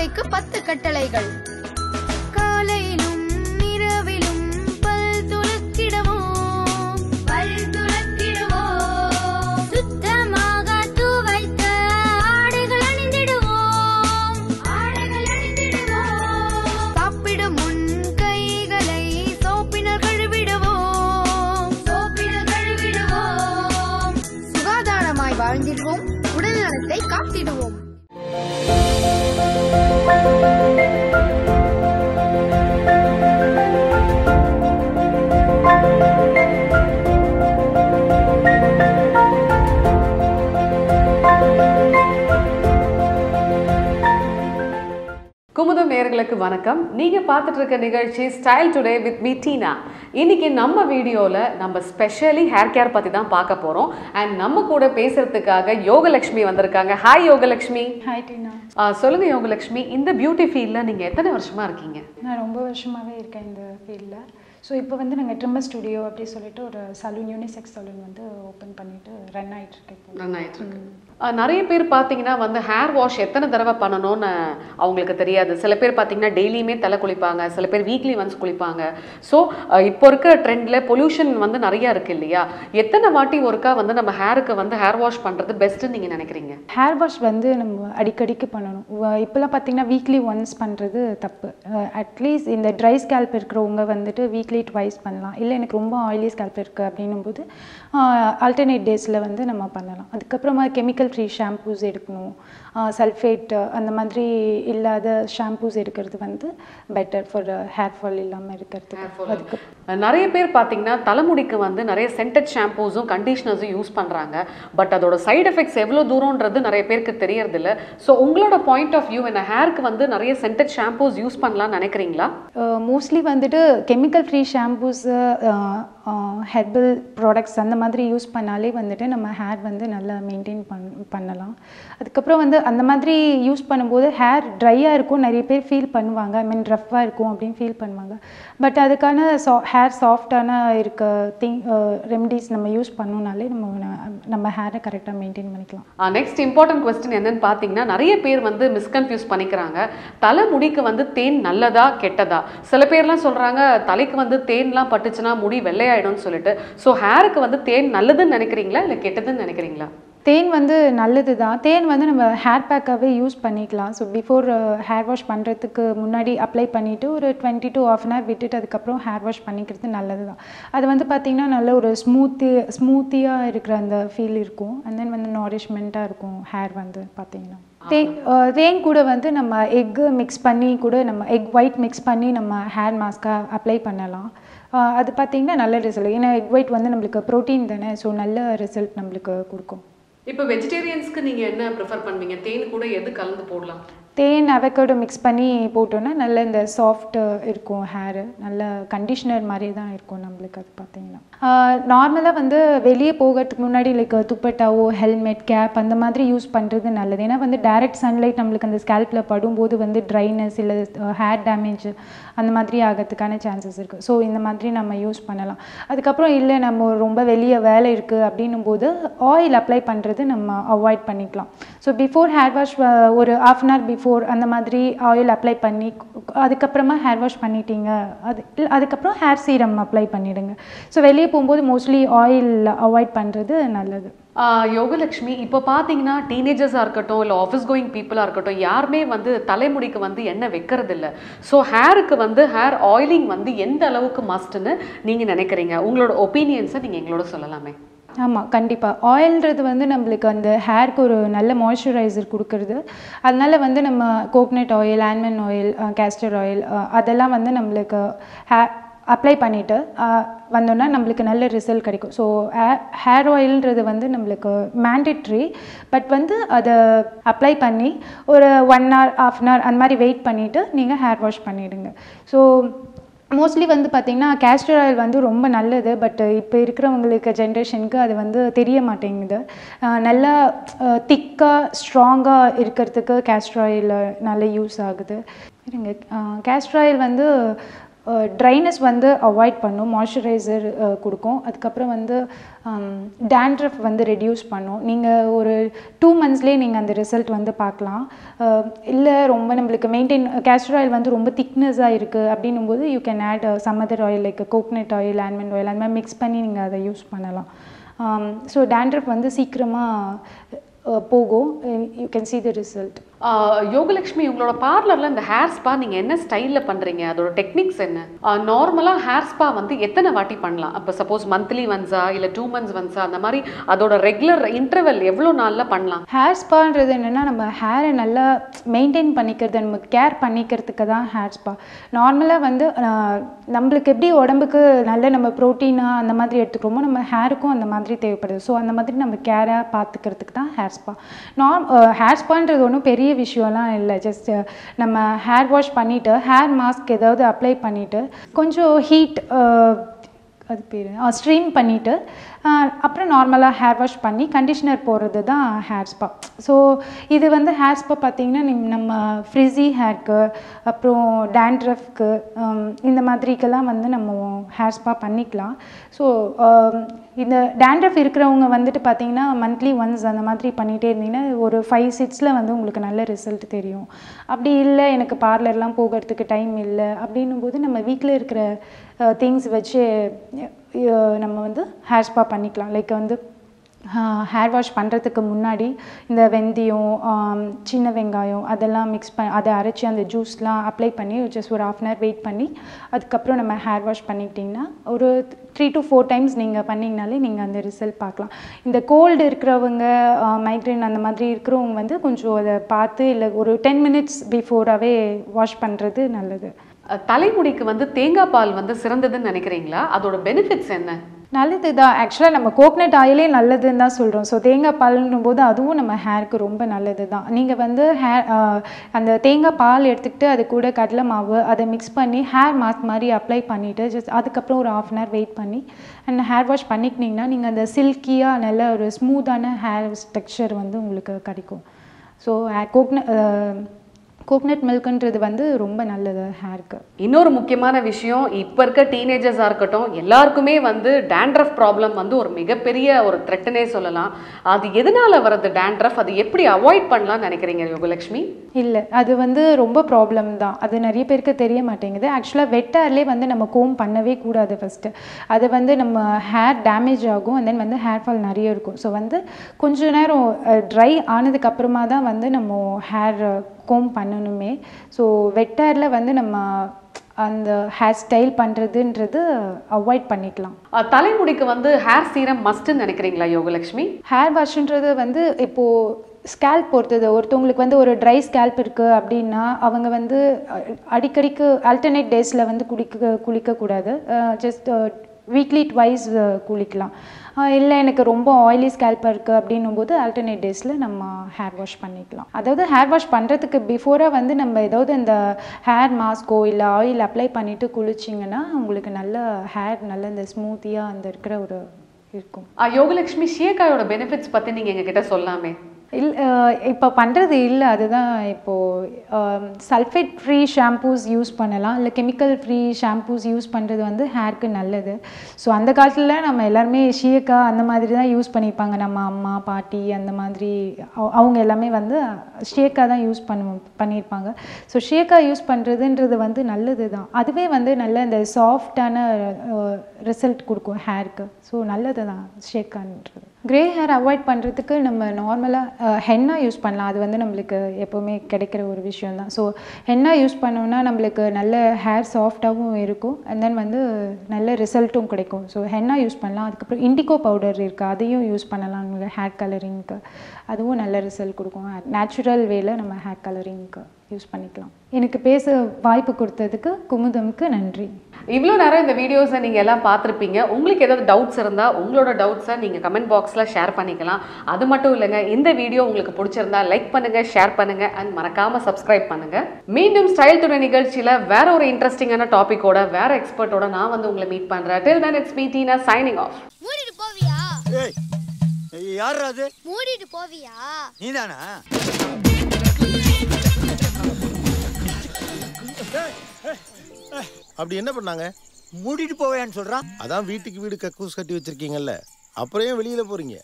தந்தைக்கு பத்து கட்டளைகள் காலையிலும் இரவிலும் பல் துலக்கிடுவோம் பல் துலக்கிடுவோம் சுத்தமாக துவைத்த ஆடைகள் அணிந்திடுவோம் ஆடைகள் அணிந்திடுவோம் சாப்பிடும் முன் கைகளை சோப்பினர் கழுவிடுவோம் சோப்பினர் கழுவிடுவோம் சுகாதாரமாய் வாழ்ந்திடுவோம் உடல் நலத்தை காத்திடுவோம் குமுதம் நேயர்களுக்கு வணக்கம் நீங்க பார்த்துட்டு இருக்க நிகழ்ச்சி style today with me Tina இன்னைக்கு நம்ம வீடியோல நம்ம ஸ்பெஷலி ஹேர் கேர் பத்தி தான் பார்க்க போறோம் அண்ட் நம்ம கூட பேசுறதுக்காக யோகலட்சுமி வந்திருக்காங்க ஹாய் யோகலட்சுமி ஹாய் டீனா ஆ, சொல்லுங்க யோகலட்சுமி இந்த பியூட்டி ஃபீல்ட்ல நீங்க எத்தனை வருஷமா இருக்கீங்க நான் ரொம்ப வருஷமாகவே இருக்கேன் இந்த ஃபீல்டில் ஸோ இப்போ வந்து நாங்கள் ட்ரிம்மர் ஸ்டுடியோ அப்படி சொல்லிட்டு ஒரு சலூன் யூனிசெக்ஸ் சலூன் வந்து ஓப்பன் பண்ணிட்டு ரன் ஆயிட்டு இருக்கு இப்போ ரன் ஆயிட்டு இருக்கு ஆ, நிறைய பேர் பார்த்தீங்கன்னா வந்து ஹேர் வாஷ் எத்தனை தடவை பண்ணணும்னு அவங்களுக்கு தெரியாது சில பேர் பார்த்தீங்கன்னா டெய்லியுமே தலை குளிப்பாங்க சில பேர் வீக்லி ஒன்ஸ் குளிப்பாங்க ஸோ இப்போ இருக்க ட்ரெண்டில் பொல்யூஷன் வந்து நிறைய இருக்கு இல்லையா எத்தனை வாட்டி ஒருக்கா வந்து நம்ம ஹேருக்கு வந்து ஹேர் வாஷ் பண்ணுறது பெஸ்ட்டுன்னு நீங்கள் நினைக்கிறீங்க ஹேர் வாஷ் வந்து நம்ம அடிக்கடிக்கு பண்ணணும் வ- இப்போலாம் பார்த்தீங்கன்னா வீக்லி ஒன்ஸ் பண்ணுறது தப்பு அட்லீஸ்ட் இந்த ட்ரை ஸ்கேல்ப் இருக்கிறவங்க வந்துட்டு வீக்லி ட்வைஸ் பண்ணலாம் இல்லை எனக்கு ரொம்ப ஆயிலி ஸ்கேல்ப் இருக்குது அப்படின்னும் போது ஆல்டர்னேட் டேஸில் வந்து நம்ம பண்ணலாம் அதுக்கப்புறமா கெமிக்கல் ஃப்ரீ ஷாம்பூஸ் எடுக்கணும் சல்ஃபேட் அந்த மாதிரி இல்லாத ஷாம்பூஸ் எடுக்கிறது வந்து பெட்டர் ஃபார் ஹேர் ஃபால் இல்லாமல் இருக்கிறதுக்கு அதுக்கு நிறைய பேர் பார்த்தீங்கன்னா தலைமுடிக்கு வந்து நிறைய சென்டட் ஷாம்பூஸும் கண்டிஷனர்ஸும் யூஸ் பண்ணுறாங்க பட் அதோட சைடு எஃபெக்ட்ஸ் எவ்வளோ தூரம்ன்றது நிறைய பேருக்கு தெரியறதில்ல ஸோ உங்களோட பாயிண்ட் ஆஃப் வியூ என்ன ஹேருக்கு வந்து நிறைய சென்டட் ஷாம்பூஸ் யூஸ் பண்ணலாம்னு நினைக்கிறீங்களா மோஸ்ட்லி வந்துட்டு chemical free shampoos herbal products அந்த மாதிரி யூஸ் பண்ணாலே வந்துட்டு நம்ம ஹேர் வந்து நல்லா மெயின்டைன் பண் பண்ணலாம் அதுக்கப்புறம் வந்து அந்த மாதிரி யூஸ் பண்ணும்போது ஹேர் ட்ரையாக இருக்கும் நிறைய பேர் ஃபீல் பண்ணுவாங்க ஐ மீன் ரஃப்பாக இருக்கும் அப்படின்னு ஃபீல் பண்ணுவாங்க பட் அதுக்கான சா ஹேர் சாஃப்டான இருக்க திங் ரெமடிஸ் நம்ம யூஸ் பண்ணோம்னாலே நம்ம ந- நம்ம ஹேரை கரெக்டாக மெயின்டைன் பண்ணிக்கலாம் நெக்ஸ்ட் இம்பார்ட்டன்ட் கொஸ்டின் என்னன்னு பார்த்தீங்கன்னா நிறைய பேர் வந்து மிஸ்கன்ஃபியூஸ் பண்ணிக்கிறாங்க தலைமுடிக்கு வந்து தேன் நல்லதா கெட்டதா சில பேர்லாம் சொல்றாங்க தலைக்கு வந்து தேன்லாம் பட்டுச்சுன்னா முடி வெள்ளையாயிடும்னு சொல்லிட்டு ஸோ ஹேருக்கு வந்து தேன் நல்லதுன்னு நினைக்கிறீங்களா இல்லை கெட்டதுன்னு நினைக்கிறீங்களா தேன் வந்து நல்லது தான் தேன் வந்து நம்ம ஹேர் பேக்காகவே யூஸ் பண்ணிக்கலாம் ஸோ பிஃபோர் ஹேர் வாஷ் பண்ணுறதுக்கு முன்னாடி அப்ளை பண்ணிவிட்டு ஒரு twenty to half an hour விட்டுட்டு அதுக்கப்புறம் ஹேர் வாஷ் பண்ணிக்கிறது நல்லது தான் அது வந்து பார்த்திங்கன்னா நல்ல ஒரு ஸ்மூத்தி ஸ்மூத்தியாக இருக்கிற அந்த ஃபீல் இருக்கும் அண்ட் தென் வந்து நாரிஷ்மெண்ட்டாக இருக்கும் ஹேர் வந்து பார்த்திங்கன்னா தேன் அஹ், தேன் கூட வந்து நம்ம எக்கு மிக்ஸ் பண்ணி கூட நம்ம எக் ஒயிட் மிக்ஸ் பண்ணி நம்ம ஹேர் மாஸ்க்காக அப்ளை பண்ணலாம் அஹ், அது பார்த்திங்கன்னா நல்ல ரிசல்ட் ஏன்னா எக் ஒயிட் வந்து நம்மளுக்கு ப்ரோட்டீன் தானே ஸோ நல்ல ரிசல்ட் நம்மளுக்கு கொடுக்கும் இப்போ வெஜிடேரியன்ஸ்க்கு நீங்க என்ன ப்ரிஃபர் பண்ணுவீங்க தேன் கூட எது கலந்து போடலாம் தேன் அவகோடோ மிக்ஸ் பண்ணி போட்டோன்னா நல்ல இந்த சாஃப்ட் இருக்கும் ஹேரு நல்ல கண்டிஷனர் மாதிரி தான் இருக்கும் நம்மளுக்கு அது பார்த்தீங்கன்னா நார்மலாக வந்து வெளியே போகிறதுக்கு முன்னாடி லைக் துப்பட்டாவோ ஹெல்மெட் கேப் அந்த மாதிரி யூஸ் பண்ணுறது நல்லது ஏன்னா வந்து டைரக்ட் சன்லைட் நம்மளுக்கு அந்த ஸ்கேல்பில் படும்போது வந்து ட்ரைனஸ் இல்லை ஹேர் டேமேஜ் அந்த மாதிரி ஆகிறதுக்கான சான்சஸ் இருக்குது ஸோ இந்த மாதிரி நம்ம யூஸ் பண்ணலாம் அதுக்கப்புறம் இல்லை நம்ம ரொம்ப வெளியே வேலை இருக்குது அப்படின்னும் போது ஆயில் அப்ளை பண்ணுறது நம்ம அவாய்ட் பண்ணிக்கலாம் ஸோ பிஃபோர் ஹேர் வாஷ் ஒரு ஆஃப் அன் ஹவர் பிஃபோர் அந்த மாதிரி ஆயில் அப்ளை பண்ணி அதுக்கப்புறமா ஹேர் வாஷ் பண்ணிட்டீங்க அது இல்ல, அதுக்கப்புறம் ஹேர் சீரம் அப்ளை பண்ணிடுங்க ஸோ வெளியே போகும்போது மோஸ்ட்லி ஆயில் அவாய்ட் பண்ணுறது நல்லது ஆஹ் யோகலட்சுமி இப்போ பார்த்தீங்கன்னா டீனேஜர்ஸாக இருக்கட்டும் இல்லை ஆஃபீஸ் கோயிங் பீப்புளாக இருக்கட்டும் யாருமே வந்து தலைமுடிக்கு வந்து எண்ணெய் வைக்கிறது இல்ல ஸோ ஹேருக்கு வந்து ஹேர் ஆயிலிங் வந்து எந்த அளவுக்கு மஸ்ட்னு நீங்கள் நினைக்கிறீங்க உங்களோட ஒப்பீனியன்ஸை நீங்கள் எங்களோட சொல்லலாமே ஆமாம் கண்டிப்பாக ஆயில்ன்றது வந்து நம்மளுக்கு அந்த ஹேருக்கு ஒரு நல்ல மாய்ஸ்சரைசர் கொடுக்கறது அதனால வந்து நம்ம coconut oil almond oil castor oil அதெல்லாம் வந்து நம்மளுக்கு ஹே அப்ளை பண்ணிவிட்டு வந்தோன்னா நம்மளுக்கு நல்ல ரிசல்ட் கிடைக்கும் ஸோ ஹேர் ஆயில்ன்றது வந்து நம்மளுக்கு மேண்டட்ரி பட் வந்து அதை அப்ளை பண்ணி ஒரு one hour half an hour அந்த மாதிரி வெயிட் பண்ணிவிட்டு நீங்கள் ஹேர் வாஷ் பண்ணிவிடுங்க ஸோ மோஸ்ட்லி வந்து பார்த்திங்கன்னா கேஸ்டர் ஆயில் வந்து ரொம்ப நல்லது பட் இப்போ இருக்கிறவங்களுக்கு ஜென்ரேஷனுக்கு அது வந்து தெரிய மாட்டேங்குது அஹ் நல்லா திக்காக ஸ்ட்ராங்காக இருக்கிறதுக்கு கேஸ்டர் ஆயில் நல்ல யூஸ் ஆகுது இருங்க கேஸ்டர் ஆயில் வந்து ட்ரைனஸ் வந்து அவாய்ட் பண்ணும் மாய்ஸ்சரைசர் கொடுக்கும் அதுக்கப்புறம் வந்து டேண்ட்ரஃப் வந்து ரெடியூஸ் பண்ணும் நீங்கள் ஒரு டூ மந்த்ஸ்லேயே நீங்கள் அந்த ரிசல்ட் வந்து பார்க்கலாம் இல்லை ரொம்ப நம்மளுக்கு மெயின்டைன் கேஸ்டர் ஆயில் வந்து ரொம்ப திக்னஸாக இருக்குது அப்படின்னும் போது you can add some other oil like coconut oil almond oil அந்த மாதிரி மிக்ஸ் பண்ணி நீங்கள் அதை யூஸ் பண்ணலாம் ஸோ டேண்ட்ரஃப் வந்து சீக்கிரமாக போகும் you can see the result ah Yogalakshmi உங்களோட பார்லர்ல இந்த ஹேர் ஸ்பா நீங்க என்ன ஸ்டைல்ல பண்றீங்க அதோட டெக்னிக்ஸ் என்ன நார்மலா ஹேர் ஸ்பா வந்து எத்தனை வாட்டி பண்ணலாம் அப்போ சப்போஸ் மந்த்லி ஒன்ஸா இல்ல டூ மந்த்ஸ் ஒன்ஸா அந்த மாதிரி அதோட ரெகுலர் இன்டர்வல் எவ்வளோ நாள்ல பண்ணலாம் ஹேர் ஸ்பான்றது என்னென்னா நம்ம ஹேரை நல்லா மெயின்டைன் பண்ணிக்கிறது நம்ம கேர் பண்ணிக்கிறதுக்கு தான் ஹேர் ஸ்பா நார்மலாக வந்து ஆஹ், நம்மளுக்கு எப்படி உடம்புக்கு நல்ல நம்ம ப்ரோட்டீனாக அந்த மாதிரி எடுத்துக்கிறோமோ நம்ம ஹேருக்கும் அந்த மாதிரி தேவைப்படுது ஸோ அந்த மாதிரி நம்ம கேராக பார்த்துக்கிறதுக்கு தான் ஹேர் ஸ்பா நார்ம் ஹேர் ஸ்பான்றது ஒன்றும் பெரிய விஷயம்லாம் இல்லை ஜஸ்ட் நம்ம ஹேர் வாஷ் பண்ணிவிட்டு ஹேர் மாஸ்க் ஏதாவது அப்ளை பண்ணிவிட்டு கொஞ்சம் ஹீட் அது பேர் ஸ்ட்ரீம் பண்ணிவிட்டு அப்புறம் நார்மலாக ஹேர் வாஷ் பண்ணி கண்டிஷனர் போடுறது தான் ஹேர் ஸ்பா ஸோ இது வந்து ஹேர் ஸ்பா பார்த்தீங்கன்னா நிம்- நம்ம ஃப்ரிஸி ஹேர்க்கு அப்புறம் டேண்ட்ரஃப்க்கு இந்த மாதிரிக்கெல்லாம் வந்து நம்ம ஹேர் ஸ்பா பண்ணிக்கலாம் ஸோ இந்த டேண்ட்ரஃப் இருக்கிறவங்க வந்துட்டு பார்த்தீங்கன்னா மந்த்லி ஒன்ஸ் அந்த மாதிரி பண்ணிகிட்டே இருந்தீங்கன்னா ஒரு ஃபைவ் சிக்ஸில் வந்து உங்களுக்கு நல்ல ரிசல்ட் தெரியும் அப்படி இல்லை எனக்கு பார்லர்லாம் போகிறதுக்கு டைம் இல்லை அப்படின்னும் போது நம்ம வீட்டில் இருக்கிற திங்ஸ் வச்சு அஹ், நம்ம வந்து ஹேர் ஸ்பா பண்ணிக்கலாம் லைக் வந்து ஹேர் வாஷ் பண்ணுறதுக்கு முன்னாடி இந்த வெந்தயம் ஆம், சின்ன வெங்காயம் அதெல்லாம் மிக்ஸ் பண்ணி அதை அரைச்சி அந்த ஜூஸ்லாம் அப்ளை பண்ணி ஜஸ்ட் ஒரு ஹாஃப் அன் ஹவர் வெயிட் பண்ணி அதுக்கப்புறம் நம்ம ஹேர் வாஷ் பண்ணிக்கிட்டிங்கன்னா ஒரு த்ரீ டு ஃபோர் டைம்ஸ் நீங்கள் பண்ணிங்கனாலே நீங்கள் அந்த ரிசல்ட் பார்க்கலாம் இந்த கோல்டு இருக்கிறவங்க மைக்ரைன் அந்த மாதிரி இருக்கிறவங்க வந்து கொஞ்சம் அதை பார்த்து இல்லை ஒரு டென் மினிட்ஸ் பிஃபோராகவே வாஷ் பண்ணுறது நல்லது அஹ் தலைமுடிக்கு வந்து தேங்காய் பால் வந்து சிறந்ததுன்னு நினைக்கிறீங்களா அதோட பெனிஃபிட்ஸ் என்ன நல்லது தான் ஆக்சுவலாக நம்ம கோகனட் ஆயிலே நல்லதுன்னு தான் சொல்கிறோம் ஸோ தேங்காய் பால்னும் போது அதுவும் நம்ம ஹேருக்கு ரொம்ப நல்லது தான் நீங்கள் வந்து ஹேர் அந்த தேங்காய் பால் எடுத்துக்கிட்டு அது கூட கடலை மாவு அதை மிக்ஸ் பண்ணி ஹேர் மாஸ்க் மாதிரி அப்ளை பண்ணிவிட்டு ஜஸ்ட் அதுக்கப்புறம் ஒரு ஆஃப் அன் ஹவர் வெயிட் பண்ணி அண்ட் ஹேர் வாஷ் பண்ணிக்கினீங்கன்னா நீங்கள் அந்த சில்கியாக நல்ல ஒரு ஸ்மூத்தான ஹேர் ஸ்ட்ரக்சர் வந்து உங்களுக்கு கிடைக்கும் ஸோ கோக்னட் கோக்னட் மில்க்ன்றது வந்து ரொம்ப நல்லது ஹேருக்கு இன்னொரு முக்கியமான விஷயம் இப்போ இருக்க டீனேஜர்ஸாக இருக்கட்டும் எல்லாருக்குமே வந்து டேண்ட்ரஃப் ப்ராப்ளம் வந்து ஒரு மிகப்பெரிய ஒரு த்ரெட்டுனே சொல்லலாம் அது எதனால வருது டேண்ட்ரஃப் அது எப்படி அவாய்ட் பண்ணலாம்னு நினைக்கிறீங்க யோகலட்சுமி இல்லை அது வந்து ரொம்ப ப்ராப்ளம் தான் அது நிறைய பேருக்கு தெரிய மாட்டேங்குது ஆக்சுவலாக வெட்டார்லேயே வந்து நம்ம கோம் பண்ணவே கூடாது ஃபஸ்ட்டு அது வந்து நம்ம ஹேர் டேமேஜ் ஆகும் and then வந்து ஹேர் ஃபால் நிறைய இருக்கும் ஸோ வந்து கொஞ்ச நேரம் ட்ரை ஆனதுக்கு அப்புறமா தான் வந்து நம்ம ஹேர் கோம் பண்ணணுமே ஸோ வெட்டாரில் வந்து நம்ம அந்த ஹேர் ஸ்டைல் பண்ணுறதுன்றது அவாய்ட் பண்ணிக்கலாம் அஹ் தலைமுடிக்கு வந்து ஹேர் சீரம் மஸ்ட்னு நினைக்கிறீங்களா யோகலட்சுமி ஹேர் வாஷ்ன்றது வந்து இப்போது ஸ்கேல்ப் பொறுத்தது ஒருத்தவங்களுக்கு வந்து ஒரு ட்ரை ஸ்கேல்ப் இருக்குது அப்படின்னா அவங்க வந்து அ- அடிக்கடிக்கு ஆல்டர்னேட் டேஸில் வந்து குளிக்க குளிக்கக்கூடாது ஜஸ்ட் வீக்லி ட்வைஸ் குளிக்கலாம் இல்லை எனக்கு ரொம்ப ஆயிலி ஸ்கேல்பாக இருக்குது அப்படின்னும் போது ஆல்டர்னேட் டேஸில் நம்ம ஹேர் வாஷ் பண்ணிக்கலாம் அதாவது ஹேர் வாஷ் பண்ணுறதுக்கு பிஃபோராக வந்து நம்ம ஏதாவது இந்த ஹேர் மாஸ்க்கோ இல்லை ஆயில் அப்ளை பண்ணிவிட்டு குளிச்சிங்கன்னா உங்களுக்கு நல்ல ஹேர் நல்ல இந்த ஸ்மூத்தியாக அந்த இருக்கிற ஒரு இருக்கும் அஹ் யோகலட்சுமி ஷியக்காயோட பெனிஃபிட்ஸ் பற்றி நீங்கள் எங்ககிட்ட சொல்லாமே இல் இப்போ பண்ணுறது இல்லை அதுதான் இப்போது சல்ஃபேட் ஃப்ரீ ஷாம்பூஸ் யூஸ் பண்ணலாம் இல்லை கெமிக்கல் ஃப்ரீ ஷாம்பூஸ் யூஸ் பண்ணுறது வந்து ஹேருக்கு நல்லது ஸோ அந்த காலத்தில் நம்ம எல்லாருமே ஷியக்கா அந்த மாதிரி தான் யூஸ் பண்ணியிருப்பாங்க நம்ம அம்மா பாட்டி அந்த மாதிரி அவ- அவங்க எல்லாமே வந்து ஷியக்கா தான் யூஸ் பண்ணுவோம் பண்ணியிருப்பாங்க ஸோ ஷியக்கா யூஸ் பண்ணுறதுன்றது வந்து நல்லது தான் அதுவே வந்து நல்ல இந்த சாஃப்டான ரிசல்ட் கொடுக்கும் ஹேருக்கு ஸோ நல்லது தான் ஷேக்கான்றது கிரே ஹேர் அவாய்ட் பண்ணுறதுக்கு நம்ம நார்மலாக ஹென்னா யூஸ் பண்ணலாம் அது வந்து நம்மளுக்கு எப்போவுமே கிடைக்கிற ஒரு விஷயம் தான் ஸோ ஹென்னா யூஸ் பண்ணோம்னா நம்மளுக்கு நல்ல ஹேர் சாஃப்டாகவும் இருக்கும் அண்ட் தென் வந்து நல்ல ரிசல்ட்டும் கிடைக்கும் ஸோ ஹென்னா யூஸ் பண்ணலாம் அதுக்கப்புறம் இண்டிகோ பவுடர் இருக்குது அதையும் யூஸ் பண்ணலாம் ஹேர் கலரிங்க்கு அதுவும் நல்ல ரிசல்ட் கொடுக்கும் நேச்சுரல் வேல நம்ம ஹேர் கலரிங்க்கு யூஸ் பண்ணிக்கலாம் எனக்கு பேச வாய்ப்பு கொடுத்ததுக்கு குமுதம்க்கு நன்றி இவ்வளோ நேரம் இந்த வீடியோஸை நீங்கள் எல்லாம் பார்த்துருப்பீங்க உங்களுக்கு ஏதாவது டவுட்ஸ் இருந்தால் உங்களோட டவுட்ஸை நீங்கள் கமெண்ட் பாக்ஸில் ஷேர் பண்ணிக்கலாம் அது மட்டும் இல்லைங்க இந்த வீடியோ உங்களுக்கு பிடிச்சிருந்தா லைக் பண்ணுங்கள் ஷேர் பண்ணுங்கள் அண்ட் மறக்காமல் சப்ஸ்கிரைப் பண்ணுங்கள் மீண்டும் ஸ்டைல் துணை நிகழ்ச்சியில் வேற ஒரு இன்ட்ரெஸ்டிங்கான டாப்பிக்கோட வேற எக்ஸ்பர்ட்டோட நான் வந்து உங்களை மீட் பண்ணுறேன் till then it's me Tina signing off மூடிட்டு போவியா ஏய் யார் அது மூடிட்டு போவியா நீதானா ஏய், ஏய், ஏய், அப்படி என்ன பண்ணாங்க மூடிட்டு போவேன்னு சொல்றான் அதான் வீட்டுக்கு வீடு கக்கூஸ் கட்டி வச்சிருக்கீங்கல்ல அப்புறம் ஏன் வெளியில போறீங்க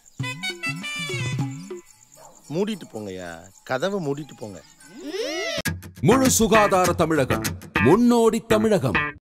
மூடிட்டு போங்கய்யா கதவை மூடிட்டு போங்க முழு சுகாதார தமிழகம் முன்னோடி தமிழகம்